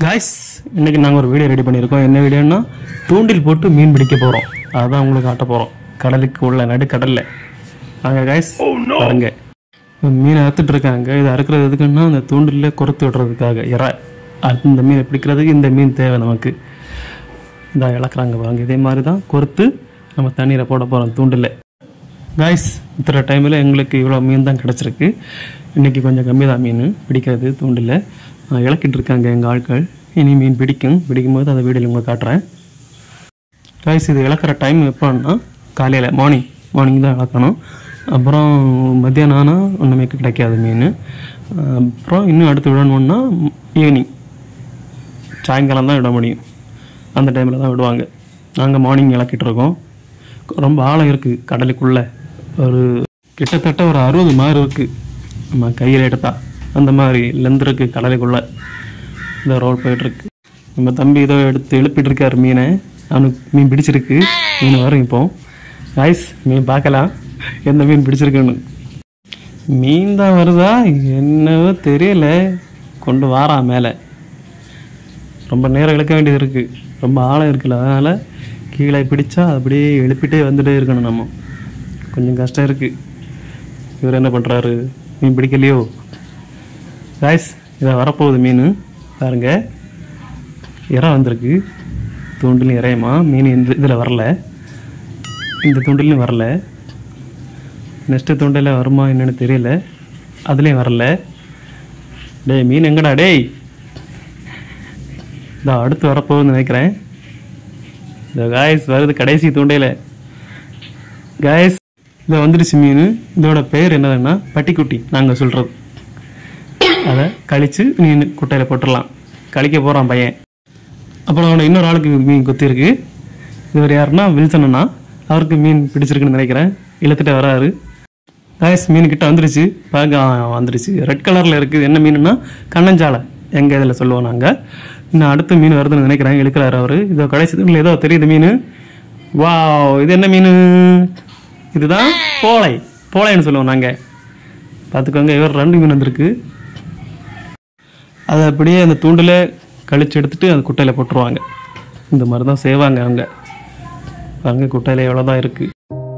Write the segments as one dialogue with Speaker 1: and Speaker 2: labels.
Speaker 1: Guys இன்னைக்கு நாங்கள் ஒரு வீடியோ ரெடி பண்ணியிருக்கோம் என்ன வீடியோன்னா தூண்டில் போட்டு மீன் பிடிக்க போகிறோம் அதான் உங்களுக்கு காட்ட போகிறோம் கடலுக்கு உள்ள நடுக்கடலில் வாங்க காய்ஸ் பாருங்க மீன் அறுத்துட்டு இருக்காங்க இது அறுக்கிறது எதுக்குன்னா அந்த தூண்டில்ல கொறுத்து விடுறதுக்காக இற அடுத்து இந்த மீனை பிடிக்கிறதுக்கு இந்த மீன் தேவை நமக்கு இந்த இழக்கிறாங்க பாருங்க இதே மாதிரி தான் கொறுத்து நம்ம தண்ணீரை போட போகிறோம் தூண்டில் காய்ஸ் இத்தனை டைமில் எங்களுக்கு இவ்வளோ மீன் தான் கிடச்சிருக்கு இன்றைக்கி கொஞ்சம் கம்மி தான் மீன் பிடிக்கிறது தூண்டில் ஆஹ் இழக்கிட்டு இருக்காங்க எங்கள் ஆட்கள் இனி மீன் பிடிக்கும் பிடிக்கும்போது அந்த வீடியோவில் உங்களுக்கு காட்டுறேன் காய்ஸ் இது இழக்கிற டைம் எப்போன்னா காலையில் மார்னிங் மார்னிங் தான் இழக்கணும் அப்புறம் மத்தியானம் ஆனால் ஒன்றுமே கிடைக்காது மீன் ஆஹ் அப்புறம் இன்னும் அடுத்து விடணுன்னா ஈவினிங் சாயங்காலம் தான் விட முடியும் அந்த டைமில் தான் விடுவாங்க நாங்கள் மார்னிங் இழக்கிட்டு இருக்கோம் ரொம்ப ஆழம் இருக்குது கடலுக்குள்ளே ஒரு கிட்டத்தட்ட ஒரு அறுபது மாறு இருக்குது நம்ம கையில் எடுத்தா அந்த மாதிரி லெந்த் இருக்குது கடலுக்குள்ளே இந்த ரோல் போயிட்டுருக்கு நம்ம தம்பி ஏதோ எடுத்து எழுப்பிட்டு இருக்காரு மீனை அவனுக்கு மீன் பிடிச்சிருக்கு மீன் வரும் இப்போ காய்ஸ் மீன் பார்க்கலாம் எந்த மீன் பிடிச்சிருக்குன்னு மீன் தான் வருதா என்னவோ தெரியல கொண்டு வாரான் மேலே ரொம்ப நேரம் இழுக்க வேண்டியது இருக்குது ரொம்ப ஆழம் இருக்குல்ல அதனால் கீழே பிடிச்சா அப்படியே எழுப்பிட்டே வந்துட்டே இருக்கணும் நம்ம கொஞ்சம் கஷ்டம் இருக்குது இவர் என்ன பண்ணுறாரு மீன் பிடிக்கலையோ காய்ஸ் இதை வரப்போகுது மீன் பாருங்க இறை வந்திருக்கு தூண்டிலும் இறையமா மீன் இந்த இதில் வரல இந்த தூண்டிலும் வரல நெக்ஸ்ட்டு தூண்டில் வருமா என்னன்னு தெரியல அதுலேயும் வரல டேய் மீன் எங்கடா டேய் இதோ அடுத்து வரப்போகுதுன்னு நினைக்கிறேன் இந்த காய்ஸ் வருது கடைசி தூண்டையில் காய்ஸ் இதை வந்துடுச்சு மீன் இதோட பெயர் என்னதுன்னா பட்டிக்குட்டி நாங்கள் சொல்கிறது அதை கழித்து மீன் குட்டையில் போட்டுடலாம் கழிக்க போகிறான் பையன் அப்புறம் அவனை இன்னொரு ஆளுக்கு மீன் குத்திருக்கு இவர் யாருன்னா வில்சன் அண்ணா அவருக்கு மீன் பிடிச்சிருக்குன்னு நினைக்கிறேன் இழுத்துட்டு வராரு காய்ஸ் மீன் கிட்ட வந்துருச்சு பார்க்க ஆ, வந்துருச்சு ரெட் கலரில் இருக்குது என்ன மீனுன்னா கண்ணஞ்சாலை எங்கள் இதில் சொல்லுவோம் நாங்கள் இன்னும் அடுத்த மீன் வருதுன்னு நினைக்கிறேன் இழுக்கிறாரு அவர் இதோ கடைசி தூண்டில் ஏதோ தெரியுது மீன் வாவ் இது என்ன மீன் இதுதான் போளை போளைன்னு சொல்லுவோம் நாங்கள் பார்த்துக்கோங்க இவர் ரெண்டு மீன் வந்திருக்கு அதை அப்படியே அந்த தூண்டில் கழிச்சு எடுத்துட்டு அந்த குட்டையில் போட்டுருவாங்க இந்த மாதிரி தான் செய்வாங்க அவங்க பாருங்க குட்டையில் எவ்வளோ தான் இருக்குது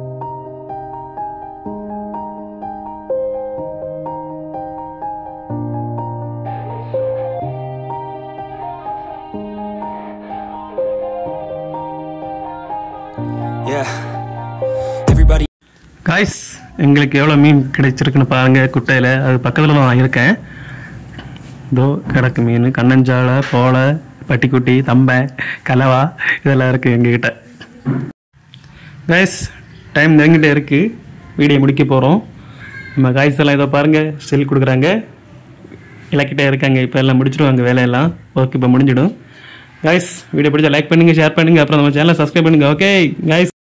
Speaker 2: Yeah. Everybody.
Speaker 1: காய்ஸ் எங்களுக்கு எவ்வளோ மீன் கிடைச்சிருக்குன்னு பாருங்க குட்டையில் அது பக்கத்தில் தான் நான் இருக்கேன் இதோ கிடக்கு மீன் கண்ணஞ்சாலை போலை பட்டிக்குட்டி தம்பை கலவா இதெல்லாம் இருக்குது எங்ககிட்ட காய்ஸ் டைம் நெருங்கிட்டே இருக்குது வீடியோ முடிக்க போகிறோம் நம்ம காய்ஸ் எல்லாம் இதோ பாருங்கள் ஸ்டில் கொடுக்குறாங்க இலக்கிட்டே இருக்காங்க இப்போ எல்லாம் முடிச்சிடுவாங்க வேலையெல்லாம் ஒர்க் இப்போ முடிஞ்சிடும் காய்ஸ் வீடியோ பிடிச்சா லைக் பண்ணுங்கள் ஷேர் பண்ணுங்கள் அப்புறம் நம்ம சேனலை சப்ஸ்கிரைப் பண்ணுங்கள் ஓகே காய்ஸ்